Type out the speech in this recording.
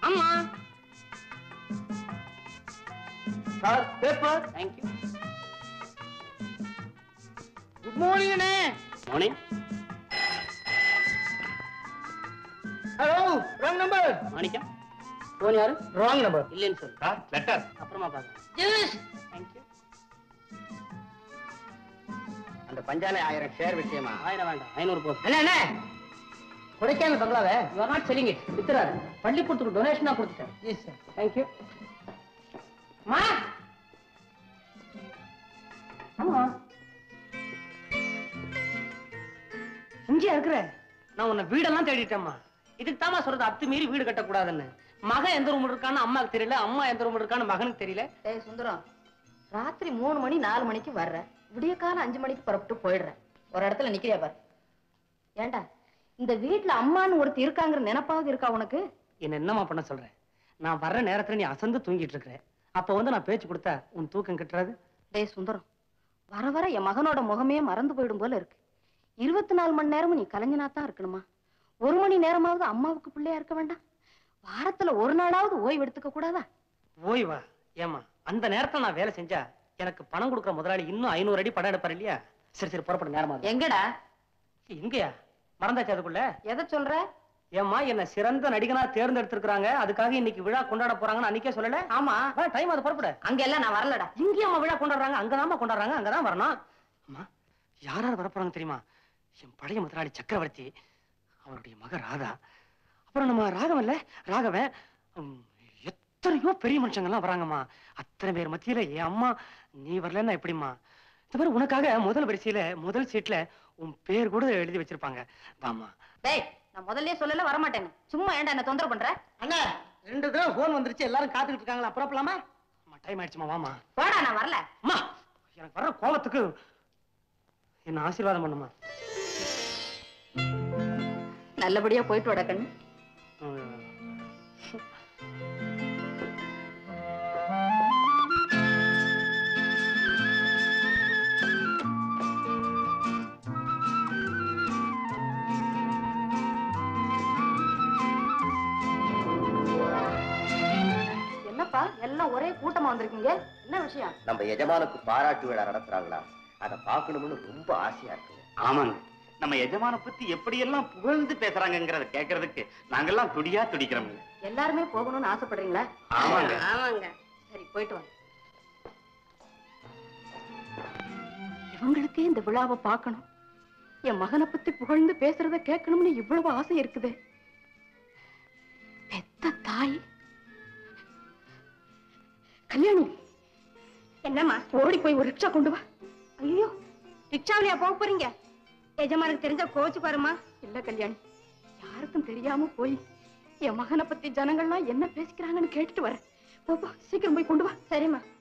அம்மா sir paper thank you good morning அண்ணே morning hello wrong number Manickam phone யாரு wrong number இல்லைன்னு சொல்லு சார் லெட்டர் அப்புறமா பார்க்கலாம் ஜூஸ் தேங்க்யூ அந்த பஞ்சாலை ஆயிரம் ஷேர் விஷயமா ஆயிரம் வேண்டாம் ஐநூறு போதும் அண்ணே அண்ணே கொடைக்கானல் பங்களாவே you are not selling it வித்துறாரு பள்ளிக்கூடத்துக்கு டொனேஷனா கொடுத்துட்டேன் எஸ் சார் தேங்க்யூ மா ஆமா இங்கே இருக்கிற நான் உன்னை வீடெல்லாம் தேடிட்டேம்மா இதுக்கு தாமா சொல்றது அத்துமீறி வீடு கட்டக்கூடாதுன்னு மகன் எந்த ரூம் இருக்கான்னு அம்மாக்கு தெரியல அம்மா எந்த ரூம் இருக்கான்னு மகனுக்கு தெரியல டேய் சுந்தரம் ராத்திரி மூணு மணி நாலு மணிக்கு வர்ற விடிய காலம் அஞ்சு மணிக்கு புறப்பட்டு போயிடுற ஒரு இடத்துல நிக்கிறியா பாரு ஏண்டா இந்த வீட்ல அம்மான்னு ஒருத்தி இருக்காங்கிற நினைப்பாவது இருக்கா உனக்கு என்ன என்னம்மா பண்ண சொல்றேன் நான் வர்ற நேரத்துல நீ அசந்து தூங்கிட்டு இருக்கிற அப்ப வந்து நான் பேச்சு கொடுத்தா உன் தூக்கம் கிட்டுறாது டேய் சுந்தரம் வர வர என் மகனோட முகமே மறந்து போயிடும் போல இருக்கு இருபத்தி நாலு மணி நேரமும் நீ கலைஞனா தான் இருக்கணுமா ஒரு மணி நேரமாவது அம்மாவுக்கு பிள்ளையா இருக்க வேண்டாம் வாரத்துல ஒரு நாளாவது ஓய்வு எடுத்துக்க கூடாதா ஓய்வா ஏமா அந்த நேரத்துல நான் வேலை செஞ்சா எனக்கு பணம் கொடுக்குற முதலாளி இன்னும் ஐநூறு அடி படம் எடுப்பார் இல்லையா சரி சரி புறப்பட நேரமா எங்கடா இங்கயா மறந்தாச்சு அதுக்குள்ள எதை சொல்ற ஏம்மா என்ன சிறந்த நடிகனா தேர்ந்தெடுத்திருக்காங்க அதுக்காக இன்னைக்கு விழா கொண்டாட போறாங்கன்னு அன்னைக்கே சொல்லல ஆமா டைம் அது புறப்பட அங்க எல்லாம் நான் வரலடா இங்கேயாம்மா விழா கொண்டாடுறாங்க அங்கதாம்மா கொண்டாடுறாங்க அங்கதான் வரணும் அம்மா யார் யார் வரப்போறாங்க தெரியுமா என் பழைய முதலாளி சக்கரவர்த்தி அவருடைய மக ராதா அப்புறம் நம்ம ராகவன் இல்ல ராகவன் உம், எத்தனையோ பெரிய மனுஷங்க எல்லாம் வராங்கம்மா அத்தனை பேர் மத்தியில என் அம்மா நீ வரலன்னா எப்படிம்மா இந்த மாதிரி உனக்காக முதல் வரிசையில முதல் சீட்ல உன் பேர் கூட எழுதி வச்சிருப்பாங்க வாமா டேய் நான் முதல்லயே சொல்லல வரமாட்டேன்னு சும்மா ஏன்டா என்ன தொந்தரவு பண்ற அண்ணா ரெண்டு தடவை போன் வந்துருச்சு எல்லாரும் காத்துக்கிட்டு இருக்காங்களா புறப்படலாமா அம்மா டைம் ஆயிடுச்சுமா வாமா போடா நான் வரல அம்மா எனக்கு வர்ற கோபத்துக்கு என்ன ஆசீர்வாதம் பண்ணுமா நல்லபடியா போயிட்டு வாடா கண்ணு என்னப்பா எல்லாம் ஒரே கூட்டமா வந்திருக்கீங்க என்ன விஷயம் நம்ம எஜமானுக்கு பாராட்டு விழா நடத்துறாங்களா அதை பார்க்கணும்னு ரொம்ப ஆசையா இருக்கு ஆமாங்க நம்ம எஜமான பத்தி எப்படியெல்லாம் புகழ்ந்து பேசுறாங்கங்கறத கேட்கறதுக்கு நாங்கெல்லாம் துடியா துடிக்கிறோம் எல்லாருமே போகணும்னு ஆசைப்படுறீங்களா ஆமாங்க ஆமாங்க சரி போயிட்டு வாங்க இவங்களுக்கே இந்த விழாவை பார்க்கணும் என் மகனை பத்தி புகழ்ந்து பேசுறத கேட்கணும்னு இவ்வளவு ஆசை இருக்குது பெத்த தாய் கல்யாணி என்னம்மா ஓடி போய் ஒரு ரிக்ஷா கொண்டு வா ஐயோ ரிக்ஷாவிலையா போக போறீங்க எஜமானுக்கு தெரிஞ்ச கோச்சு பாருமா இல்ல கல்யாணி யாருக்கும் தெரியாம போய் என் மகனை பத்தி ஜனங்கள்லாம் என்ன பேசிக்கிறாங்கன்னு கேட்டுட்டு வரேன் போ, போ சீக்கிரம் போய் கொண்டு வா சரிம்மா